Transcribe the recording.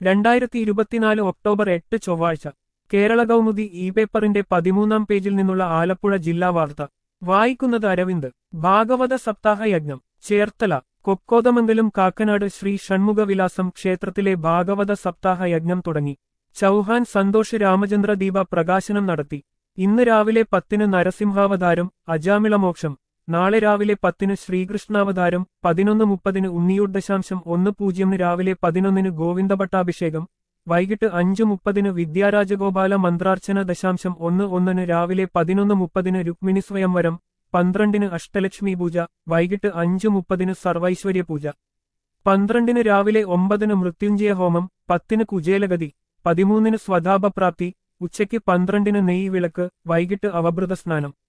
രണ്ടായിരത്തി ഇരുപത്തിനാല് ഒക്ടോബർ എട്ട് ചൊവ്വാഴ്ച കേരള കൗമുദി ഇ പേപ്പറിന്റെ പതിമൂന്നാം പേജിൽ നിന്നുള്ള ആലപ്പുഴ ജില്ലാ വാർത്ത വായിക്കുന്നത് അരവിന്ദ് ഭാഗവത സപ്താഹ യജ്ഞം ചേർത്തല കൊക്കോതമംഗലം കാക്കനാട് ശ്രീ ഷൺമുഖവിലാസം ക്ഷേത്രത്തിലെ ഭാഗവത സപ്താഹ യജ്ഞം തുടങ്ങി ചൗഹാൻ സന്തോഷ് രാമചന്ദ്ര ദീപ പ്രകാശനം നടത്തി ഇന്ന് രാവിലെ പത്തിന് നരസിംഹാവതാരം അജാമിളമോക്ഷം നാളെ രാവിലെ പത്തിന് ശ്രീകൃഷ്ണാവതാരം പതിനൊന്ന് മുപ്പതിന് ഉണ്ണിയൂർ ദശാംശം ഒന്ന് പൂജ്യമിന് രാവിലെ പതിനൊന്നിന് ഗോവിന്ദഭട്ടാഭിഷേകം വൈകിട്ട് അഞ്ചു മുപ്പതിന് വിദ്യാരാജഗോപാല മന്ത്രാർച്ചന ദശാംശം ഒന്ന് ഒന്നിന് രാവിലെ പതിനൊന്ന് മുപ്പതിന് രുക്മിണി സ്വയംവരം പന്ത്രണ്ടിന് അഷ്ടലക്ഷ്മി പൂജ വൈകിട്ട് അഞ്ചു മുപ്പതിന് സർവൈശ്വര്യ പൂജ പന്ത്രണ്ടിന് രാവിലെ ഒമ്പതിന് മൃത്യുഞ്ജയ ഹോമം പത്തിന് കുചേലഗതി പതിമൂന്നിന് സ്വതാപപ്രാപ്തി ഉച്ചയ്ക്ക് പന്ത്രണ്ടിന് നെയ്യ് വിളക്ക് വൈകിട്ട് അവഭൃത സ്നാനം